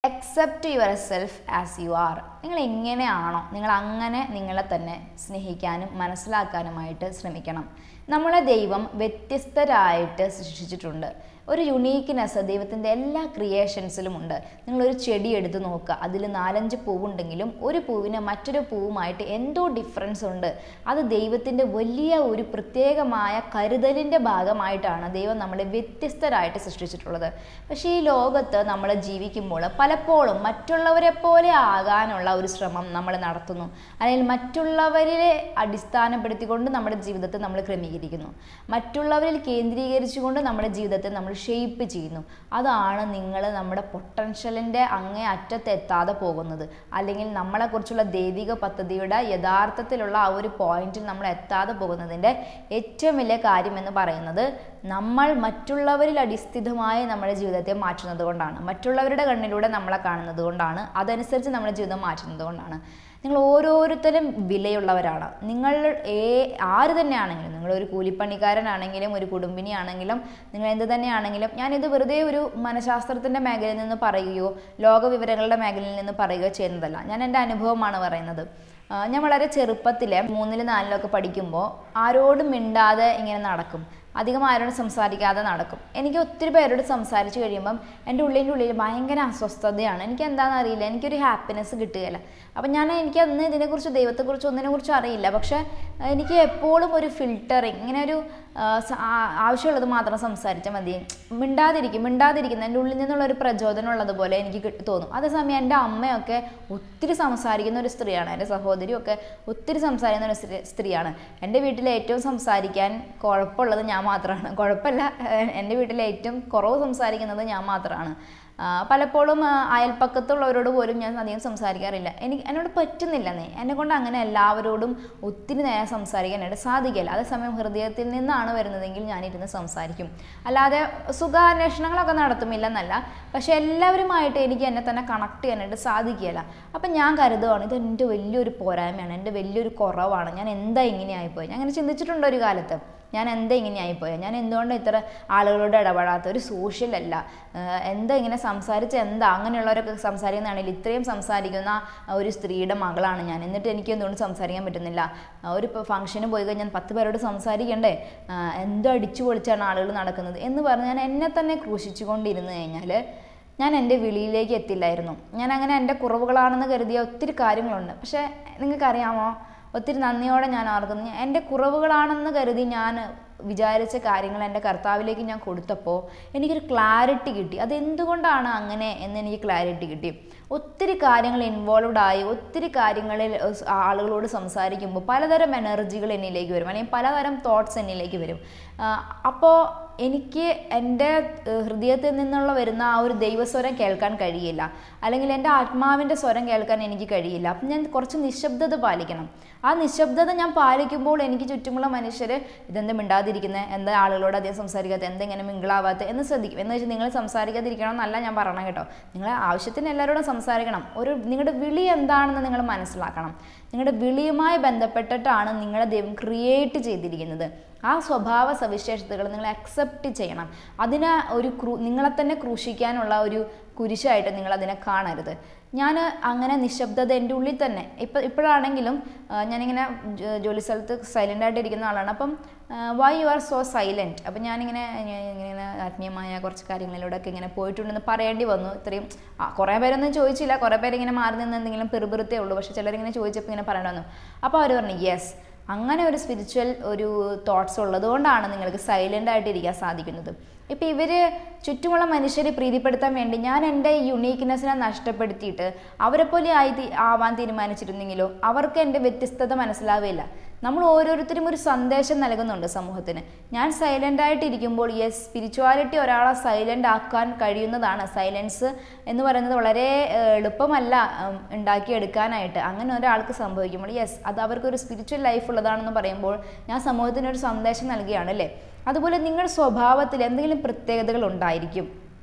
accept yourself as you are നിങ്ങൾ എങ്ങനെയാണോ നിങ്ങൾ അങ്ങനെ നിങ്ങളെ തന്നെ സ്നേഹിക്കാനും മനസ്സിലാക്കാനുമായിട്ട് ശ്രമിക്കണം നമ്മളെ ദൈവം വ്യത്യസ്തരായിട്ട് സൃഷ്ടിച്ചിട്ടുണ്ട് ഒരു യുണീക്ക്നെസ് ദൈവത്തിൻ്റെ എല്ലാ ക്രിയേഷൻസിലും ഉണ്ട് നിങ്ങളൊരു ചെടി എടുത്ത് നോക്കുക അതിൽ നാലഞ്ച് പൂവുണ്ടെങ്കിലും ഒരു പൂവിന് മറ്റൊരു പൂവുമായിട്ട് എന്തോ ഡിഫറൻസ് ഉണ്ട് അത് ദൈവത്തിൻ്റെ വലിയ ഒരു പ്രത്യേകമായ കരുതലിൻ്റെ ഭാഗമായിട്ടാണ് ദൈവം നമ്മളെ വ്യത്യസ്തരായിട്ട് സൃഷ്ടിച്ചിട്ടുള്ളത് പക്ഷേ ഈ ലോകത്ത് നമ്മൾ ജീവിക്കുമ്പോൾ പലപ്പോഴും മറ്റുള്ളവരെ പോലെ ആകാനുള്ള ഒരു ശ്രമം നമ്മൾ നടത്തുന്നു അല്ലെങ്കിൽ മറ്റുള്ളവരെ അടിസ്ഥാനപ്പെടുത്തിക്കൊണ്ട് നമ്മുടെ ജീവിതത്തെ നമ്മൾ ക്രമീകരിക്കുന്നു മറ്റുള്ളവരിൽ കേന്ദ്രീകരിച്ചുകൊണ്ട് നമ്മുടെ ജീവിതത്തെ നമ്മൾ ഷെയ്പ്പ് ചെയ്യുന്നു അതാണ് നിങ്ങൾ നമ്മുടെ പൊട്ടൻഷ്യലിൻ്റെ അങ്ങേ അറ്റത്ത് എത്താതെ പോകുന്നത് അല്ലെങ്കിൽ നമ്മളെക്കുറിച്ചുള്ള ദൈവിക പദ്ധതിയുടെ യഥാർത്ഥത്തിലുള്ള ആ ഒരു പോയിന്റിൽ നമ്മൾ എത്താതെ പോകുന്നതിൻ്റെ ഏറ്റവും വലിയ കാര്യം എന്ന് പറയുന്നത് നമ്മൾ മറ്റുള്ളവരിൽ അടിസ്ഥിതമായ നമ്മുടെ ജീവിതത്തെ മാറ്റുന്നത് കൊണ്ടാണ് മറ്റുള്ളവരുടെ കണ്ണിലൂടെ നമ്മളെ കാണുന്നത് കൊണ്ടാണ് അതനുസരിച്ച് നമ്മുടെ ജീവിതം മാറ്റുന്നത് കൊണ്ടാണ് നിങ്ങൾ ഓരോരുത്തരും വിലയുള്ളവരാണ് നിങ്ങൾ ഏ ആര് തന്നെയാണെങ്കിലും നിങ്ങൾ ഒരു കൂലിപ്പണിക്കാരനാണെങ്കിലും ഒരു കുടുംബിനിയാണെങ്കിലും നിങ്ങൾ എന്ത് തന്നെയാണെങ്കിലും ഞാനിത് വെറുതെ ഒരു മനഃശാസ്ത്രത്തിൻ്റെ മേഖലയിൽ നിന്ന് പറയുകയോ ലോകവിവരങ്ങളുടെ മേഖലയിൽ നിന്ന് പറയുകയോ ചെയ്യുന്നതല്ല ഞാൻ എൻ്റെ അനുഭവമാണ് പറയുന്നത് ആ, ഞാൻ വളരെ ചെറുപ്പത്തിൽ മൂന്നിലും നാലിലൊക്കെ പഠിക്കുമ്പോൾ ആരോടും മിണ്ടാതെ ഇങ്ങനെ നടക്കും അധികം ആരോടും സംസാരിക്കാതെ നടക്കും എനിക്ക് ഒത്തിരി പേരോട് സംസാരിച്ച് കഴിയുമ്പം എൻ്റെ ഉള്ളിൻ്റെ ഉള്ളിൽ ഭയങ്കര അസ്വസ്ഥതയാണ് എനിക്ക് എന്താണെന്ന് അറിയില്ല എനിക്കൊരു ഹാപ്പിനെസ് കിട്ടുകയില്ല അപ്പം ഞാൻ എനിക്ക് അന്ന് ഇതിനെക്കുറിച്ച് ദൈവത്തെക്കുറിച്ച് ഒന്നിനെക്കുറിച്ച് അറിയില്ല പക്ഷേ എനിക്ക് എപ്പോഴും ഒരു ഫിൽറ്ററിങ് ഇങ്ങനെ ഒരു ആ, സ- ആ- ആവശ്യമുള്ളത് മാത്രം സംസാരിച്ചാൽ മതി മിണ്ടാതിരിക്കും മിണ്ടാതിരിക്കുന്ന എൻ്റെ ഉള്ളിൽ നിന്നുള്ള ഒരു പ്രചോദനം ഉള്ളതുപോലെ എനിക്ക് കി- തോന്നും അതേസമയം എൻ്റെ അമ്മയൊക്കെ ഒത്തിരി സംസാരിക്കുന്ന ഒരു സ്ത്രീയാണ് എൻ്റെ സഹോദരിയൊക്കെ ഒത്തിരി സംസാരിക്കുന്ന ഒരു സ്ത്രീ- സ്ത്രീയാണ് എൻ്റെ വീട്ടിൽ ഏറ്റവും സംസാരിക്കാൻ കുഴപ്പമുള്ളത് ഞാൻ മാത്രമാണ് കുഴപ്പമില്ല ഏഹ് എൻ്റെ വീട്ടിൽ ഏറ്റവും കുറവ് സംസാരിക്കുന്നത് ഞാൻ മാത്രമാണ് ആ, പലപ്പോഴും ആ, അയൽപ്പക്കത്തുള്ളവരോട് പോലും ഞാൻ അധികം സംസാരിക്കാറില്ല എനിക്ക് എന്നോട് പറ്റുന്നില്ലെന്നേ എന്നെ കൊണ്ട് അങ്ങനെ എല്ലാവരോടും ഒത്തിരി നേരം സംസാരിക്കാനായിട്ട് സാധിക്കില്ല അതേസമയം ഹൃദയത്തിൽ നിന്നാണ് വരുന്നതെങ്കിൽ ഞാനിരുന്ന് സംസാരിക്കും അല്ലാതെ സുഖാന്വേഷണങ്ങളൊക്കെ നടത്തുമില്ലെന്നല്ല പക്ഷെ എല്ലാവരുമായിട്ട് എനിക്ക് എന്നെ തന്നെ കണക്ട് ചെയ്യാനായിട്ട് സാധിക്കില്ല അപ്പം ഞാൻ കരുതുവാണ് ഇത് എൻ്റെ വലിയൊരു പോരായ്മയാണ് എൻ്റെ വലിയൊരു കുറവാണ് ഞാൻ എന്താ ഇങ്ങനെ ആയിപ്പോയി ഞാൻ അങ്ങനെ ചിന്തിച്ചിട്ടുണ്ട് ഒരു കാലത്ത് ഞാൻ എന്താ ഇങ്ങനെ ആയിപ്പോയത് ഞാൻ എന്തുകൊണ്ട് ഇത്ര ആളുകളോട് ഇടപെടാത്ത ഒരു സോഷ്യൽ അല്ല ഏഹ് എന്താ ഇങ്ങനെ സംസാരിച്ച് എന്താ അങ്ങനെയുള്ളവരൊക്കെ സംസാരിക്കുന്നതാണെങ്കിൽ ഇത്രയും സംസാരിക്കുന്ന ഒരു സ്ത്രീയുടെ മകളാണ് ഞാൻ എന്നിട്ട് എനിക്ക് എന്തുകൊണ്ട് സംസാരിക്കാൻ പറ്റുന്നില്ല ആ, ഒരു ഫംഗ്ഷന് പോയി കഴിഞ്ഞാൽ പത്ത് പേരോട് സംസാരിക്കണ്ടേ ആ, എന്തോ അടിച്ചു പൊളിച്ചാണ് ആളുകൾ നടക്കുന്നത് എന്ന് പറഞ്ഞ് ഞാൻ എന്നെ തന്നെ ക്രൂശിച്ചുകൊണ്ടിരുന്നു കഴിഞ്ഞാൽ ഞാൻ എൻ്റെ വിളിയിലേക്ക് എത്തില്ലായിരുന്നു ഞാൻ അങ്ങനെ എൻ്റെ കുറവുകളാണെന്ന് കരുതിയ ഒത്തിരി കാര്യങ്ങളുണ്ട് പക്ഷേ നിങ്ങൾക്കറിയാമോ ഒത്തിരി നന്ദിയോടെ ഞാൻ ഓർക്കുന്നു എൻ്റെ കുറവുകളാണെന്ന് കരുതി ഞാൻ വിചാരിച്ച കാര്യങ്ങൾ എൻ്റെ കർത്താവിലേക്ക് ഞാൻ കൊടുത്തപ്പോൾ എനിക്കൊരു ക്ലാരിറ്റി കിട്ടി അതെന്തുകൊണ്ടാണ് അങ്ങനെ എന്ന് എനിക്ക് ക്ലാരിറ്റി കിട്ടി ഒത്തിരി കാര്യങ്ങൾ ഇൻവോൾവ്ഡ് ആയി ഒത്തിരി കാര്യങ്ങളിൽ സ് ആളുകളോട് സംസാരിക്കുമ്പോൾ പലതരം എനർജികൾ എന്നിലേക്ക് വരും അല്ലെങ്കിൽ പലതരം തോട്ട്സ് എന്നിലേക്ക് വരും അപ്പോൾ എനിക്ക് എൻ്റെ ഏഹ്, ഹൃദയത്തിൽ നിന്നുള്ള വരുന്ന ആ ഒരു ദൈവസ്വരം കേൾക്കാൻ കഴിയില്ല അല്ലെങ്കിൽ എൻ്റെ ആത്മാവിൻ്റെ സ്വരം കേൾക്കാൻ എനിക്ക് കഴിയില്ല അപ്പം ഞാൻ കുറച്ച് നിശബ്ദത പാലിക്കണം ആ നിശബ്ദത ഞാൻ പാലിക്കുമ്പോൾ എനിക്ക് ചുറ്റുമുള്ള മനുഷ്യർ ഇതെന്താ മിണ്ടാതിരിക്കുന്നത് എന്താ ആളുകളോട് അധികം സംസാരിക്കാത്ത എന്താ ഇങ്ങനെ മിങ്കിളാവാത്ത എന്ന് ശ്രദ്ധിക്കും എന്ന് വെച്ചാൽ നിങ്ങൾ സംസാരിക്കാതിരിക്കണം എന്നല്ല ഞാൻ പറയണം കേട്ടോ നിങ്ങൾ ആവശ്യത്തിന് എല്ലാവരോടും സംസാരിക്കണം ഒരു നിങ്ങളുടെ വിളി എന്താണെന്ന് നിങ്ങൾ മനസ്സിലാക്കണം നിങ്ങളുടെ വിളിയുമായി ബന്ധപ്പെട്ടിട്ടാണ് നിങ്ങളെ ദൈവം ക്രിയേറ്റ് ചെയ്തിരിക്കുന്നത് ആ സ്വഭാവ സവിശേഷതകൾ നിങ്ങൾ അക്സെപ്റ്റ് ചെയ്യണം അതിനെ ഒരു ക്രൂ നിങ്ങളെ തന്നെ ക്രൂശിക്കാനുള്ള ഒരു കുരിശായിട്ട് നിങ്ങൾ അതിനെ കാണരുത് ഞാൻ അങ്ങനെ നിശബ്ദത എൻ്റെ ഉള്ളിൽ തന്നെ ഇപ്പം ഇപ്പോഴാണെങ്കിലും ആ, ഞാനിങ്ങനെ ജോ- ജോലി സ്ഥലത്ത് സൈലൻ്റ് ആയിട്ട് ഇരിക്കുന്ന ആളാണ് അപ്പം why you are so silent അപ്പം ഞാനിങ്ങനെ ഇങ്ങനെ ഇങ്ങനെ ആത്മീയമായ കുറച്ച് കാര്യങ്ങളിലൂടെയൊക്കെ ഇങ്ങനെ പോയിട്ടുണ്ടെന്ന് പറയേണ്ടി വന്നു ഇത്രയും ആ, കുറേ പേരൊന്നും ചോദിച്ചില്ല കുറേ പേര് ഇങ്ങനെ മാറി നിന്ന് എന്തെങ്കിലും പെറുപിറുത്തേ ഉള്ളൂ പക്ഷെ ചിലരിങ്ങനെ ചോദിച്ചപ്പോൾ ഇങ്ങനെ പറയേണ്ടി വന്നു അപ്പോൾ അവർ പറഞ്ഞു യെസ് അങ്ങനെ ഒരു സ്പിരിച്വൽ ഒരു തോട്ട്സ് ഉള്ളതുകൊണ്ടാണ് നിങ്ങൾക്ക് സൈലൻ്റ് ആയിട്ട് ഇരിക്കാൻ സാധിക്കുന്നത് ഇപ്പം ഇവർ ചുറ്റുമുള്ള മനുഷ്യരെ പ്രീതിപ്പെടുത്താൻ വേണ്ടി ഞാൻ എൻ്റെ യുണീക്ക്നെസ്സിനെ നഷ്ടപ്പെടുത്തിയിട്ട് അവരെ പോലെ ആയി തീ- ആവാൻ തീരുമാനിച്ചിരുന്നെങ്കിലോ അവർക്ക് എൻ്റെ വ്യത്യസ്തത മനസ്സിലാവില്ല നമ്മൾ ഓരോരുത്തരും ഒരു സന്ദേശം നൽകുന്നുണ്ട് സമൂഹത്തിന് ഞാൻ സൈലൻ്റ് ആയിട്ടിരിക്കുമ്പോൾ യെസ് സ്പിരിച്വാലിറ്റി ഒരാളെ സൈലൻ്റ് ആക്കാൻ കഴിയുന്നതാണ് സൈലൻസ് എന്ന് പറയുന്നത് വളരെ ഏഹ്, എളുപ്പമല്ല ഉം, ഉണ്ടാക്കിയെടുക്കാനായിട്ട് അങ്ങനെ ഒരാൾക്ക് സംഭവിക്കുമ്പോൾ യെസ് അത് അവർക്കൊരു സ്പിരിച്വൽ ലൈഫ് ഉള്ളതാണെന്ന് പറയുമ്പോൾ ഞാൻ സമൂഹത്തിന് ഒരു സന്ദേശം നൽകുകയാണ് അല്ലേ അതുപോലെ നിങ്ങളുടെ സ്വഭാവത്തിൽ എന്തെങ്കിലും പ്രത്യേകതകൾ ഉണ്ടായിരിക്കും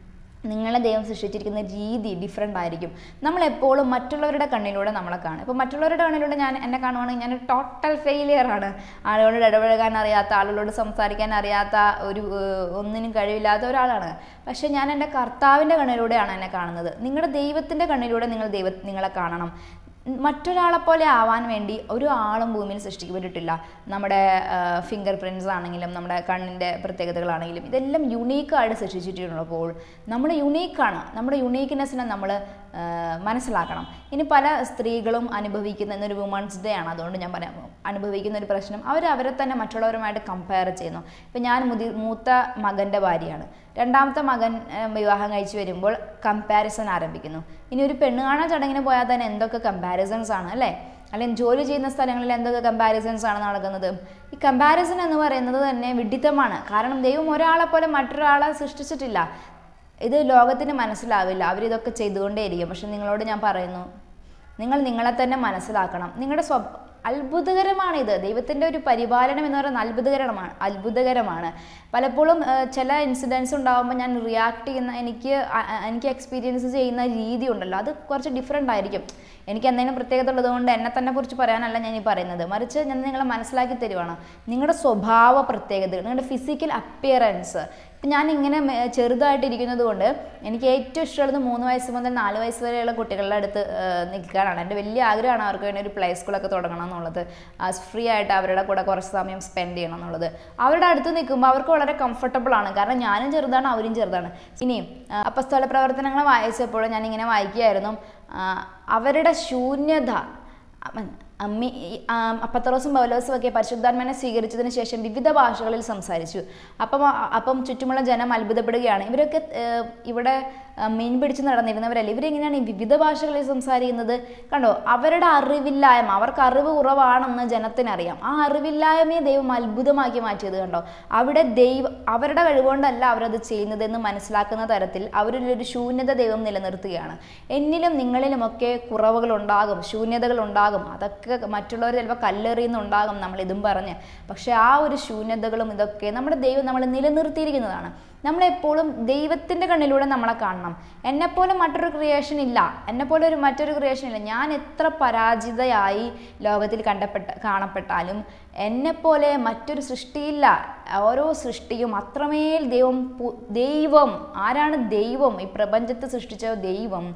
നിങ്ങളെ ദൈവം സൃഷ്ടിച്ചിരിക്കുന്ന രീതി ഡിഫറെൻ്റ് ആയിരിക്കും നമ്മളെപ്പോഴും മറ്റുള്ളവരുടെ കണ്ണിലൂടെ നമ്മളെ കാണും ഇപ്പോൾ മറ്റുള്ളവരുടെ കണ്ണിലൂടെ ഞാൻ എന്നെ കാണുവാണെങ്കിൽ ഞാൻ ടോട്ടൽ ഫെയിലിയർ ആണ് ആളുകളോട് ഇടപഴകാൻ അറിയാത്ത ആളുകളോട് സംസാരിക്കാൻ അറിയാത്ത ഒരു ഏഹ്, ഒന്നിനും കഴിവില്ലാത്ത ഒരാളാണ് പക്ഷേ ഞാൻ എൻ്റെ കർത്താവിൻ്റെ കണ്ണിലൂടെയാണ് എന്നെ കാണുന്നത് നിങ്ങളുടെ ദൈവത്തിൻ്റെ കണ്ണിലൂടെ നിങ്ങൾ ദൈവ നിങ്ങളെ കാണണം മറ്റൊരാളെ പോലെ ആവാൻ വേണ്ടി ഒരു ആളും ഭൂമിയിൽ സൃഷ്ടിക്കപ്പെട്ടിട്ടില്ല നമ്മുടെ ഫിംഗർ പ്രിൻറ്റ്സ് ആണെങ്കിലും നമ്മുടെ കണ്ണിൻ്റെ പ്രത്യേകതകളാണെങ്കിലും ഇതെല്ലാം യുണീക്കായിട്ട് സൃഷ്ടിച്ചിട്ടുള്ളപ്പോൾ നമ്മൾ യുണീക്കാണ് നമ്മുടെ യുണീക്ക്നെസ്സിനെ നമ്മൾ മനസ്സിലാക്കണം ഇനി പല സ്ത്രീകളും അനുഭവിക്കുന്ന ഇന്നൊരു വുമൺസ് ഡേ ആണ് അതുകൊണ്ട് ഞാൻ പറയാം അനുഭവിക്കുന്ന ഒരു പ്രശ്നം അവർ അവരെ തന്നെ മറ്റുള്ളവരുമായിട്ട് കമ്പയർ ചെയ്യുന്നു ഇപ്പം ഞാൻ മുതി മൂത്ത മകൻ്റെ ഭാര്യയാണ് രണ്ടാമത്തെ മകൻ ഏഹ്, വിവാഹം കഴിച്ച് വരുമ്പോൾ കമ്പാരിസൺ ആരംഭിക്കുന്നു ഇനി ഒരു പെണ്ണ് കാണാൻ ചടങ്ങിന് പോയാൽ തന്നെ എന്തൊക്കെ കമ്പാരിസൺസ് ആണ് അല്ലേ അല്ലെങ്കിൽ ജോലി ചെയ്യുന്ന സ്ഥലങ്ങളിൽ എന്തൊക്കെ കമ്പാരിസൺസ് ആണ് നടക്കുന്നത് ഈ കമ്പാരിസൺ എന്ന് പറയുന്നത് തന്നെ വിഡിത്തമാണ് കാരണം ദൈവം ഒരാളെ പോലെ മറ്റൊരാളെ സൃഷ്ടിച്ചിട്ടില്ല ഇത് ലോകത്തിന് മനസ്സിലാവില്ല അവരിതൊക്കെ ചെയ്തുകൊണ്ടേയിരിക്കും പക്ഷെ നിങ്ങളോട് ഞാൻ പറയുന്നു നിങ്ങൾ നിങ്ങളെ തന്നെ മനസ്സിലാക്കണം നിങ്ങളുടെ സ്വ അത്ഭുതകരമാണ് ഇത് ദൈവത്തിൻ്റെ ഒരു പരിപാലനം എന്ന് പറയുന്നത് അത്ഭുതകരമാണ് അത്ഭുതകരമാണ് പലപ്പോഴും ആ, ചില ഇൻസിഡൻസ് ഉണ്ടാകുമ്പോൾ ഞാൻ റിയാക്ട് ചെയ്യുന്ന എനിക്ക് അ- അ- എനിക്ക് എക്സ്പീരിയൻസ് ചെയ്യുന്ന രീതി ഉണ്ടല്ലോ അത് കുറച്ച് ഡിഫറെൻ്റ് ആയിരിക്കും എനിക്ക് എന്തെങ്കിലും പ്രത്യേകത ഉള്ളതുകൊണ്ട് എന്നെ തന്നെ കുറിച്ച് പറയാനല്ല ഞാൻ ഈ പറയുന്നത് മറിച്ച് ഞാൻ നിങ്ങളെ മനസ്സിലാക്കി തരുവാണ് നിങ്ങളുടെ സ്വഭാവ പ്രത്യേകതകൾ നിങ്ങളുടെ ഫിസിക്കൽ അപ്പിയറൻസ് ഇപ്പം ഞാൻ ഇങ്ങനെ മെ- ചെറുതായിട്ട് ഇരിക്കുന്നത് കൊണ്ട് എനിക്ക് ഏറ്റവും ഇഷ്ടമുള്ളത് മൂന്ന് വയസ്സ് മുതൽ നാല് വയസ്സ് വരെയുള്ള കുട്ടികളുടെ അടുത്ത് ഏഹ്, നിൽക്കാനാണ് എൻ്റെ വലിയ ആഗ്രഹമാണ് അവർക്ക് വേണ്ടി ഒരു പ്ലേ സ്കൂളൊക്കെ തുടങ്ങണം എന്നുള്ളത് ഫ്രീ ആയിട്ട് അവരുടെ കൂടെ കുറച്ച് സമയം സ്പെൻഡ് ചെയ്യണം എന്നുള്ളത് അവരുടെ അടുത്ത് നിൽക്കുമ്പോൾ അവർക്ക് വളരെ കംഫർട്ടബിൾ ആണ് കാരണം ഞാനും ചെറുതാണ് അവരും ചെറുതാണ് ഇനിയും അപ്പസ്തല പ്രവർത്തനങ്ങൾ വായിച്ചപ്പോൾ ഞാൻ ഇങ്ങനെ വായിക്കുകയായിരുന്നു ആ, അവരുടെ ശൂന്യത അമ്മ- അമ്മി ഈ, ആ, അപ്പത്തറോസും പൗലോസും ഒക്കെ പരിശുദ്ധാത്മനെ സ്വീകരിച്ചതിന് ശേഷം വിവിധ ഭാഷകളിൽ സംസാരിച്ചു അപ്പം ആ- അപ്പം ചുറ്റുമുള്ള ജനം അത്ഭുതപ്പെടുകയാണ് ഇവരൊക്കെ ഏഹ്, ഇവിടെ ആ, മീൻ പിടിച്ച് നടന്നിരുന്നവരല്ലേ ഇവരെങ്ങനെയാണ് ഈ വിവിധ ഭാഷകളിൽ സംസാരിക്കുന്നത് കണ്ടോ അവരുടെ അറിവില്ലായ്മ അവർക്ക് അറിവ് കുറവാണെന്ന് ജനത്തിനറിയാം ആ അറിവില്ലായ്മയെ ദൈവം അത്ഭുതമാക്കി മാറ്റിയത് കണ്ടോ അവിടെ ദൈവം അവരുടെ കഴിവുകൊണ്ടല്ല അവരത് ചെയ്യുന്നതെന്ന് മനസ്സിലാക്കുന്ന തരത്തിൽ അവരിൽ ഒരു ശൂന്യത ദൈവം നിലനിർത്തുകയാണ് എന്നിലും നിങ്ങളിലുമൊക്കെ കുറവുകൾ ഉണ്ടാകും ശൂന്യതകൾ ഉണ്ടാകും അതൊക്കെ മറ്റുള്ളവർ ചിലപ്പോൾ കല്ലെറിയുന്നുണ്ടാകും നമ്മൾ ഇതും പറഞ്ഞ് പക്ഷെ ആ ഒരു ശൂന്യതകളും ഇതൊക്കെ നമ്മുടെ ദൈവം നമ്മൾ നിലനിർത്തിയിരിക്കുന്നതാണ് നമ്മളെപ്പോഴും ദൈവത്തിൻ്റെ കണ്ണിലൂടെ നമ്മളെ കാണണം എന്നെപ്പോലെ മറ്റൊരു ക്രിയേഷൻ ഇല്ല എന്നെപ്പോലെ ഒരു മറ്റൊരു ക്രിയേഷൻ ഇല്ല ഞാൻ എത്ര പരാജിതയായി ലോകത്തിൽ കണ്ടപ്പെട്ട കാണപ്പെട്ടാലും എന്നെപ്പോലെ മറ്റൊരു സൃഷ്ടിയില്ല ഓരോ സൃഷ്ടിയും അത്രമേൽ ദൈവം പു- ദൈവം ആരാണ് ദൈവം ഈ പ്രപഞ്ചത്തെ സൃഷ്ടിച്ച ദൈവം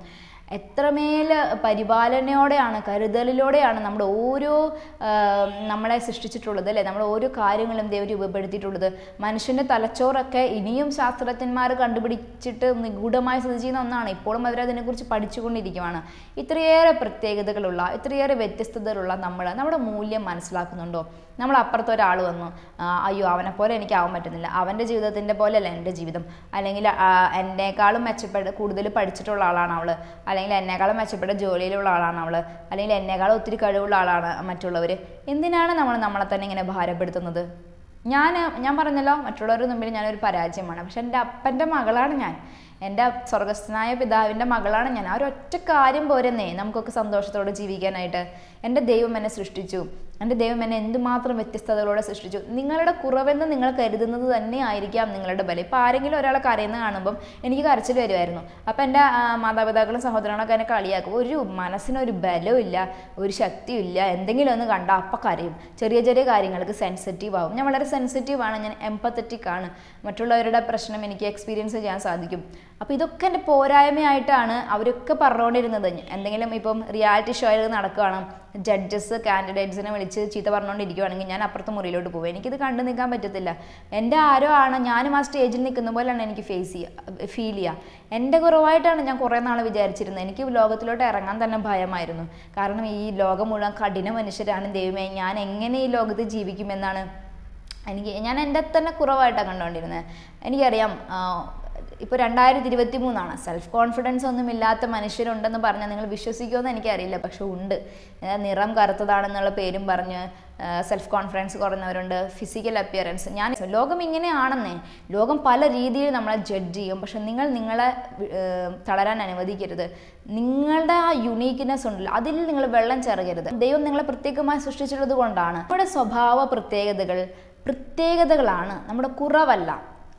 എത്രമേൽ പരിപാലനയോടെയാണ് കരുതലിലൂടെയാണ് നമ്മുടെ ഓരോ ആ, നമ്മളെ സൃഷ്ടിച്ചിട്ടുള്ളത് അല്ലേ നമ്മുടെ ഓരോ കാര്യങ്ങളും ദൈവം രൂപപ്പെടുത്തിയിട്ടുള്ളത് മനുഷ്യൻ്റെ തലച്ചോറൊക്കെ ഇനിയും ശാസ്ത്രജ്ഞന്മാർ കണ്ടുപിടിച്ചിട്ട് നിഗൂഢമായി സ്ഥിതി ചെയ്യുന്ന ഒന്നാണ് ഇപ്പോഴും അവരതിനെക്കുറിച്ച് പഠിച്ചുകൊണ്ടിരിക്കുകയാണ് ഇത്രയേറെ പ്രത്യേകതകളുള്ള ഇത്രയേറെ വ്യത്യസ്തതകളുള്ള നമ്മൾ നമ്മുടെ മൂല്യം മനസ്സിലാക്കുന്നുണ്ടോ നമ്മൾ അപ്പുറത്ത് ഒരാൾ വന്നു ആ, അയ്യോ അവനെ പോലെ എനിക്ക് ആവാൻ പറ്റുന്നില്ല അവൻ്റെ ജീവിതത്തിൻ്റെ പോലെയല്ല എൻ്റെ ജീവിതം അല്ലെങ്കിൽ ആ, എന്നേക്കാളും മെച്ചപ്പെട്ട് കൂടുതൽ പഠിച്ചിട്ടുള്ള ആളാണ് അവൾ അല്ലെങ്കിൽ എന്നേക്കാളും മെച്ചപ്പെട്ട ജോലിയിലുള്ള ആളാണ് അവൾ അല്ലെങ്കിൽ എന്നേക്കാളും ഒത്തിരി കഴിവുള്ള ആളാണ് മറ്റുള്ളവർ എന്തിനാണ് നമ്മൾ നമ്മളെ തന്നെ ഇങ്ങനെ ഭാരപ്പെടുത്തുന്നത് ഞാൻ ഞാൻ പറഞ്ഞല്ലോ മറ്റുള്ളവരുടെ മുമ്പിൽ ഞാനൊരു പരാജയമാണ് പക്ഷെ എൻ്റെ അപ്പൻ്റെ മകളാണ് ഞാൻ എൻ്റെ സ്വർഗസ്ഥനായ പിതാവിൻ്റെ മകളാണ് ഞാൻ ആ ഒരൊറ്റ കാര്യം പോരെന്നേ നമുക്കൊക്കെ സന്തോഷത്തോടെ ജീവിക്കാനായിട്ട് എൻ്റെ ദൈവം എന്നെ സൃഷ്ടിച്ചു എൻ്റെ ദൈവം എന്നെ എന്തുമാത്രം വ്യത്യസ്തതകളോടെ സൃഷ്ടിച്ചു നിങ്ങളുടെ കുറവെന്ന് നിങ്ങൾ കരുതുന്നത് തന്നെ ആയിരിക്കാം നിങ്ങളുടെ ബലം ഇപ്പോൾ ആരെങ്കിലും ഒരാളെ കരയുന്ന കാണുമ്പം എനിക്ക് കരച്ചിൽ വരുമായിരുന്നു അപ്പം എൻ്റെ ആ, മാതാപിതാക്കളും സഹോദരങ്ങളൊക്കെ എന്നെ കളിയാക്കും ഒരു മനസ്സിനൊരു ബലവും ഇല്ല ഒരു ശക്തിയും ഇല്ല എന്തെങ്കിലും ഒന്ന് കണ്ടാൽ അപ്പം കരയും ചെറിയ ചെറിയ കാര്യങ്ങൾക്ക് സെൻസിറ്റീവ് ആവും ഞാൻ വളരെ സെൻസിറ്റീവ് ആണ് ഞാൻ എംപത്തറ്റിക് ആണ് മറ്റുള്ളവരുടെ പ്രശ്നം എനിക്ക് എക്സ്പീരിയൻസ് ചെയ്യാൻ സാധിക്കും അപ്പോൾ ഇതൊക്കെ എൻ്റെ പോരായ്മയായിട്ടാണ് അവരൊക്കെ പറഞ്ഞുകൊണ്ടിരുന്നത് എന്തെങ്കിലും ഇപ്പം റിയാലിറ്റി ഷോയിൽ നടക്കുകയാണ് ജഡ്ജസ് കാൻഡിഡേറ്റ്സിനെ വിളിച്ച് ചീത്ത പറഞ്ഞുകൊണ്ടിരിക്കുവാണെങ്കിൽ ഞാൻ അപ്പുറത്തെ മുറിയിലോട്ട് പോകും എനിക്കിത് കണ്ടു നിൽക്കാൻ പറ്റത്തില്ല എൻ്റെ ആരോ ആണ് ഞാനും ആ സ്റ്റേജിൽ നിൽക്കുന്ന പോലെയാണ് എനിക്ക് ഫേസ് ചെയ്യുക ഫീൽ ചെയ്യുക എൻ്റെ കുറവായിട്ടാണ് ഞാൻ കുറേ നാൾ വിചാരിച്ചിരുന്നത് എനിക്ക് ലോകത്തിലോട്ട് ഇറങ്ങാൻ തന്നെ ഭയമായിരുന്നു കാരണം ഈ ലോകം മുഴുവൻ കഠിന മനുഷ്യരാണ് ദൈവമേ ഞാൻ എങ്ങനെ ഈ ലോകത്ത് ജീവിക്കുമെന്നാണ് എനിക്ക് ഞാൻ എൻ്റെ തന്നെ കുറവായിട്ടാണ് കണ്ടുകൊണ്ടിരുന്നത് എനിക്കറിയാം ഇപ്പോൾ രണ്ടായിരത്തി ഇരുപത്തി മൂന്നാണ് സെൽഫ് കോൺഫിഡൻസ് ഒന്നും ഇല്ലാത്ത മനുഷ്യരുണ്ടെന്ന് പറഞ്ഞാൽ നിങ്ങൾ വിശ്വസിക്കുമെന്ന് എനിക്കറിയില്ല പക്ഷെ ഉണ്ട് ഏർ നിറം കറുത്തതാണെന്നുള്ള പേരും പറഞ്ഞ് സെൽഫ് കോൺഫിഡൻസ് കുറഞ്ഞവരുണ്ട് ഫിസിക്കൽ അപ്പിയറൻസ് ഞാൻ ലോകം ഇങ്ങനെയാണെന്നേ ലോകം പല രീതിയിൽ നമ്മളെ ജഡ്ജ് ചെയ്യും പക്ഷെ നിങ്ങൾ നിങ്ങളെ ഏർ, തളരാൻ അനുവദിക്കരുത് നിങ്ങളുടെ ആ യുണീക്ക്നെസ് ഉണ്ടല്ലോ അതിൽ നിങ്ങൾ വെള്ളം ചെറുകരുത് ദൈവം നിങ്ങളെ പ്രത്യേകമായി സൃഷ്ടിച്ചിട്ടുള്ളത് കൊണ്ടാണ് നമ്മുടെ സ്വഭാവ പ്രത്യേകതകൾ പ്രത്യേകതകളാണ് നമ്മുടെ കുറവല്ല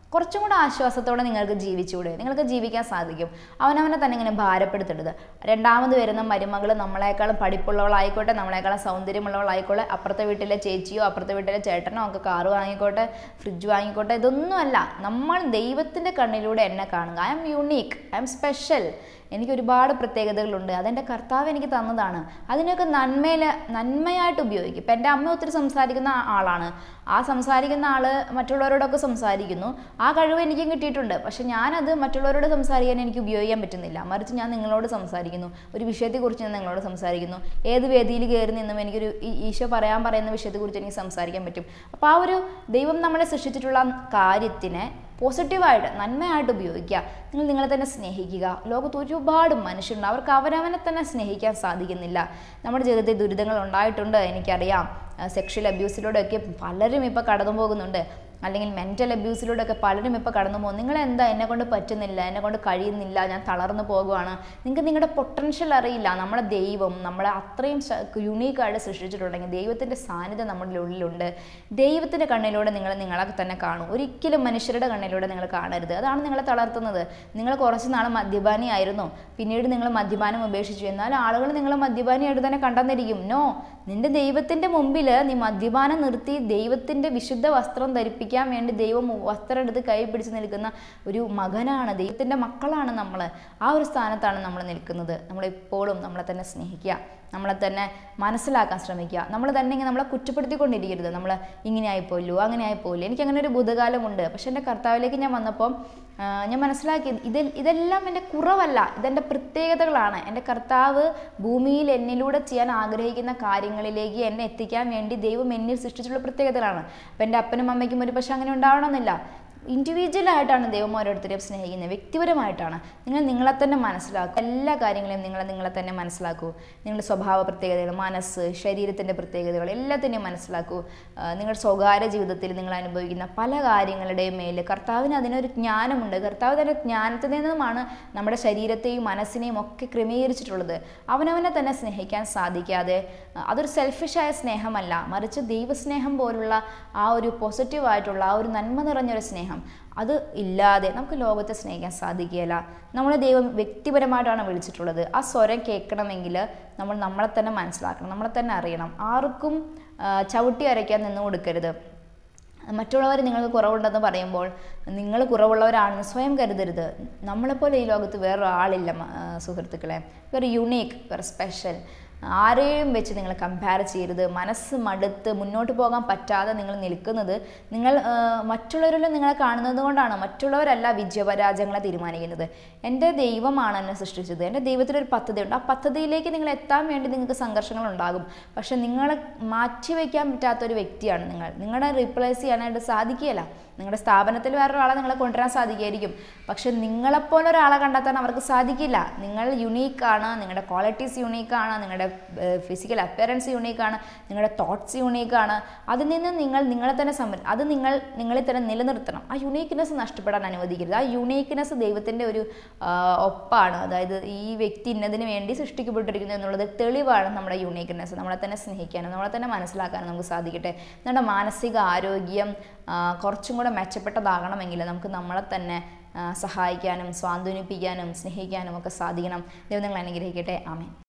കുറച്ചും കൂടെ ആശ്വാസത്തോടെ നിങ്ങൾക്ക് ജീവിച്ചുകൂടെ നിങ്ങൾക്ക് ജീവിക്കാൻ സാധിക്കും അവനവനെ തന്നെ ഇങ്ങനെ ഭാരപ്പെടുത്തരുത് രണ്ടാമത് വരുന്ന മരുമകൾ നമ്മളെക്കാളും പഠിപ്പുള്ളവളായിക്കോട്ടെ നമ്മളെക്കാളും സൗന്ദര്യമുള്ളവളായിക്കോട്ടെ അപ്പുറത്തെ വീട്ടിലെ ചേച്ചിയോ അപ്പുറത്തെ വീട്ടിലെ ചേട്ടനോ ഒക്കെ കാറ് വാങ്ങിക്കോട്ടെ ഫ്രിഡ്ജ് വാങ്ങിക്കോട്ടെ ഇതൊന്നുമല്ല നമ്മൾ ദൈവത്തിൻ്റെ കണ്ണിലൂടെ എന്നെ കാണുക I'm unique I'm special എനിക്ക് ഒരുപാട് പ്രത്യേകതകളുണ്ട് അതെൻ്റെ കർത്താവ് എനിക്ക് തന്നതാണ് അതിനൊക്കെ നന്മയിൽ നന്മയായിട്ട് ഉപയോഗിക്കും ഇപ്പം എൻ്റെ അമ്മ ഒത്തിരി സംസാരിക്കുന്ന ആ- ആളാണ് ആ സംസാരിക്കുന്ന ആൾ മറ്റുള്ളവരോടൊക്കെ സംസാരിക്കുന്നു ആ കഴിവ് എനിക്കും കിട്ടിയിട്ടുണ്ട് പക്ഷെ ഞാനത് മറ്റുള്ളവരോട് സംസാരിക്കാൻ എനിക്ക് ഉപയോഗിക്കാൻ പറ്റുന്നില്ല മറിച്ച് ഞാൻ നിങ്ങളോട് സംസാരിക്കുന്നു ഒരു വിഷയത്തെക്കുറിച്ച് ഞാൻ നിങ്ങളോട് സംസാരിക്കുന്നു ഏത് വേദിയിൽ കയറി നിന്നും എനിക്കൊരു ഈ- ഈശോ പറയാൻ പറയുന്ന വിഷയത്തെക്കുറിച്ച് എനിക്ക് സംസാരിക്കാൻ പറ്റും അപ്പോൾ ആ ഒരു ദൈവം നമ്മളെ സൃഷ്ടിച്ചിട്ടുള്ള കാര്യത്തിനെ പോസിറ്റീവായിട്ട് നന്മയായിട്ട് ഉപയോഗിക്കുക നിങ്ങൾ നിങ്ങളെ തന്നെ സ്നേഹിക്കുക ലോകത്ത് ഒരുപാട് മനുഷ്യരുണ്ട് അവർക്ക് അവരവനെ തന്നെ സ്നേഹിക്കാൻ സാധിക്കുന്നില്ല നമ്മുടെ ജീവിതത്തിൽ ദുരിതങ്ങൾ ഉണ്ടായിട്ടുണ്ട് എനിക്കറിയാം സെക്ഷൽ അബ്യൂസിലൂടെയൊക്കെ പലരും ഇപ്പോൾ കടന്നു പോകുന്നുണ്ട് അല്ലെങ്കിൽ മെൻ്റൽ അബ്യൂസിലൂടെയൊക്കെ പലരും ഇപ്പോൾ കടന്നു പോകും നിങ്ങൾ എന്താ എന്നെ കൊണ്ട് പറ്റുന്നില്ല എന്നെ കൊണ്ട് കഴിയുന്നില്ല ഞാൻ തളർന്നു പോകുവാണ് നിങ്ങൾക്ക് നിങ്ങളുടെ പൊട്ടൻഷ്യൽ അറിയില്ല നമ്മുടെ ദൈവം നമ്മളെ അത്രയും യുണീക്കായിട്ട് സൃഷ്ടിച്ചിട്ടുണ്ടെങ്കിൽ ദൈവത്തിൻ്റെ സാന്നിധ്യം നമ്മുടെ ഉള്ളിലുണ്ട് ദൈവത്തിൻ്റെ കണ്ണിലൂടെ നിങ്ങൾ നിങ്ങളെ തന്നെ കാണും ഒരിക്കലും മനുഷ്യരുടെ കണ്ണിലൂടെ നിങ്ങൾ കാണരുത് അതാണ് നിങ്ങളെ തളർത്തുന്നത് നിങ്ങൾ കുറച്ച് നാൾ മദ്യപാനിയായിരുന്നു പിന്നീട് നിങ്ങൾ മദ്യപാനം ഉപേക്ഷിച്ചു എന്നാൽ ആളുകൾ നിങ്ങളെ മദ്യപാനിയായിട്ട് തന്നെ കണ്ടെന്നിരിക്കും നോ നിന്റെ ദൈവത്തിൻ്റെ മുമ്പിൽ നീ മദ്യപാനം നിർത്തി ദൈവത്തിൻ്റെ വിശുദ്ധ വസ്ത്രം ധരിപ്പിക്കാൻ വേണ്ടി ദൈവം വസ്ത്രം എടുത്ത് കൈ പിടിച്ച് നിൽക്കുന്ന ഒരു മകനാണ് ദൈവത്തിൻ്റെ മക്കളാണ് നമ്മൾ ആ ഒരു സ്ഥാനത്താണ് നമ്മൾ നിൽക്കുന്നത് നമ്മളെപ്പോഴും നമ്മളെ തന്നെ സ്നേഹിക്കുക നമ്മളെ തന്നെ മനസ്സിലാക്കാൻ ശ്രമിക്കുക നമ്മൾ തന്നെ ഇങ്ങനെ നമ്മളെ കുറ്റപ്പെടുത്തിക്കൊണ്ടിരിക്കരുത് നമ്മൾ ഇങ്ങനെ ആയിപ്പോയില്ലോ അങ്ങനെ ആയിപ്പോയില്ലോ എനിക്ക് അങ്ങനെ ഒരു ഭൂതകാലമുണ്ട് പക്ഷെ എൻ്റെ കർത്താവിലേക്ക് ഞാൻ വന്നപ്പോൾ ആ, ഞാൻ മനസ്സിലാക്കി ഇതിൽ ഇതെല്ലാം എൻ്റെ കുറവല്ല ഇതെൻ്റെ പ്രത്യേകതകളാണ് എൻ്റെ കർത്താവ് ഭൂമിയിൽ എന്നിലൂടെ ചെയ്യാൻ ആഗ്രഹിക്കുന്ന കാര്യങ്ങളിലേക്ക് എന്നെ എത്തിക്കാൻ വേണ്ടി ദൈവം എന്നിൽ സൃഷ്ടിച്ചിട്ടുള്ള പ്രത്യേകതകളാണ് അപ്പം എൻ്റെ അപ്പനും അമ്മയ്ക്കും ഒരു പക്ഷേ അങ്ങനെ ഉണ്ടാവണമെന്നില്ല ഇൻഡിവിജ്വൽ ആയിട്ടാണ് ദൈവം ഓരോരുത്തരെയും സ്നേഹിക്കുന്നത് വ്യക്തിപരമായിട്ടാണ് നിങ്ങൾ നിങ്ങളെ തന്നെ മനസ്സിലാക്കൂ എല്ലാ കാര്യങ്ങളെയും നിങ്ങൾ നിങ്ങളെ തന്നെ മനസ്സിലാക്കൂ നിങ്ങളുടെ സ്വഭാവ പ്രത്യേകതകൾ മനസ്സ് ശരീരത്തിൻ്റെ പ്രത്യേകതകൾ എല്ലാത്തിനെയും മനസ്സിലാക്കൂ ആ, നിങ്ങളുടെ സ്വകാര്യ ജീവിതത്തിൽ നിങ്ങൾ അനുഭവിക്കുന്ന പല കാര്യങ്ങളുടെയും മേൽ കർത്താവിന് അതിനൊരു ജ്ഞാനമുണ്ട് കർത്താവ് തന്നെ ജ്ഞാനത്തിൽ നിന്നുമാണ് നമ്മുടെ ശരീരത്തെയും മനസ്സിനെയും ഒക്കെ ക്രമീകരിച്ചിട്ടുള്ളത് അവനവനെ തന്നെ സ്നേഹിക്കാൻ സാധിക്കാതെ ആ, അതൊരു സെൽഫിഷായ സ്നേഹമല്ല മറിച്ച് ദൈവസ്നേഹം പോലുള്ള ആ ഒരു പോസിറ്റീവായിട്ടുള്ള ആ ഒരു നന്മ നിറഞ്ഞൊരു സ്നേഹം അത് ഇല്ലാതെ നമുക്ക് ലോകത്തെ സ്നേഹിക്കാൻ സാധിക്കുകയില്ല നമ്മളെ ദൈവം വ്യക്തിപരമായിട്ടാണ് വിളിച്ചിട്ടുള്ളത് ആ സ്വരം കേൾക്കണമെങ്കിൽ നമ്മൾ നമ്മളെ തന്നെ മനസ്സിലാക്കണം നമ്മളെ തന്നെ അറിയണം ആർക്കും ആ, ചവിട്ടി അരയ്ക്കാൻ നിന്ന് കൊടുക്കരുത് മറ്റുള്ളവർ നിങ്ങൾക്ക് കുറവുണ്ടെന്ന് പറയുമ്പോൾ നിങ്ങൾ കുറവുള്ളവരാണെന്ന് സ്വയം കരുതരുത് നമ്മളെപ്പോലെ ഈ ലോകത്ത് വേറൊരാളില്ല മ- ആ, സുഹൃത്തുക്കളെ വെറി യുണീക്ക് വെറി സ്പെഷ്യൽ ആരെയും വെച്ച് നിങ്ങൾ കമ്പയർ ചെയ്യരുത് മനസ്സ് മടുത്ത് മുന്നോട്ട് പോകാൻ പറ്റാതെ നിങ്ങൾ നിൽക്കുന്നത് നിങ്ങൾ ആ, മറ്റുള്ളവരിലും നിങ്ങളെ കാണുന്നത് കൊണ്ടാണ് മറ്റുള്ളവരല്ല വിജയപരാജയങ്ങളെ തീരുമാനിക്കുന്നത് എൻ്റെ ദൈവമാണ് എന്നെ സൃഷ്ടിച്ചത് എൻ്റെ ദൈവത്തിനൊരു പദ്ധതിയുണ്ട് ആ പദ്ധതിയിലേക്ക് നിങ്ങൾ എത്താൻ വേണ്ടി നിങ്ങൾക്ക് സംഘർഷങ്ങൾ ഉണ്ടാകും പക്ഷെ നിങ്ങളെ മാറ്റി വയ്ക്കാൻ പറ്റാത്ത ഒരു വ്യക്തിയാണ് നിങ്ങൾ നിങ്ങളെ റീപ്ലേസ് ചെയ്യാനായിട്ട് സാധിക്കുകയില്ല നിങ്ങളുടെ സ്ഥാപനത്തിൽ വേറൊരാളെ നിങ്ങളെ കൊണ്ടുവരാൻ സാധിക്കുമായിരിക്കും പക്ഷെ നിങ്ങളെപ്പോലെ ഒരാളെ കണ്ടെത്താൻ അവർക്ക് സാധിക്കില്ല നിങ്ങൾ യുണീക്കാണ് നിങ്ങളുടെ ക്വാളിറ്റീസ് യുണീക്കാണ് നിങ്ങളുടെ ഫിസിക്കൽ അപ്പിയറൻസ് യുണീക്കാണ് നിങ്ങളുടെ തോട്ട്സ് യുണീക്കാണ് അതിൽ നിന്ന് നിങ്ങൾ നിങ്ങളെ തന്നെ സംര അത് നിങ്ങൾ നിങ്ങളിൽ തന്നെ നിലനിർത്തണം ആ യുണീക്ക്നെസ് നഷ്ടപ്പെടാൻ അനുവദിക്കരുത് ആ യുണീക്ക്നെസ് ദൈവത്തിൻ്റെ ഒരു ആ, ഒപ്പാണ് അതായത് ഈ വ്യക്തി ഇന്നതിന് വേണ്ടി സൃഷ്ടിക്കപ്പെട്ടിരിക്കുന്നു എന്നുള്ളത് തെളിവാണ് നമ്മുടെ യുണീക്ക്നെസ് നമ്മളെ തന്നെ സ്നേഹിക്കാനും നമ്മളെ തന്നെ മനസ്സിലാക്കാനും നമുക്ക് സാധിക്കട്ടെ നമ്മുടെ മാനസിക ആരോഗ്യം ആ, കുറച്ചും കൂടെ മെച്ചപ്പെട്ടതാകണമെങ്കിൽ നമുക്ക് നമ്മളെ തന്നെ ആ, സഹായിക്കാനും സ്വാന്തനിപ്പിക്കാനും സ്നേഹിക്കാനും ഒക്കെ സാധിക്കണം ദൈവം നിങ്ങൾ അനുഗ്രഹിക്കട്ടെ ആമേൻ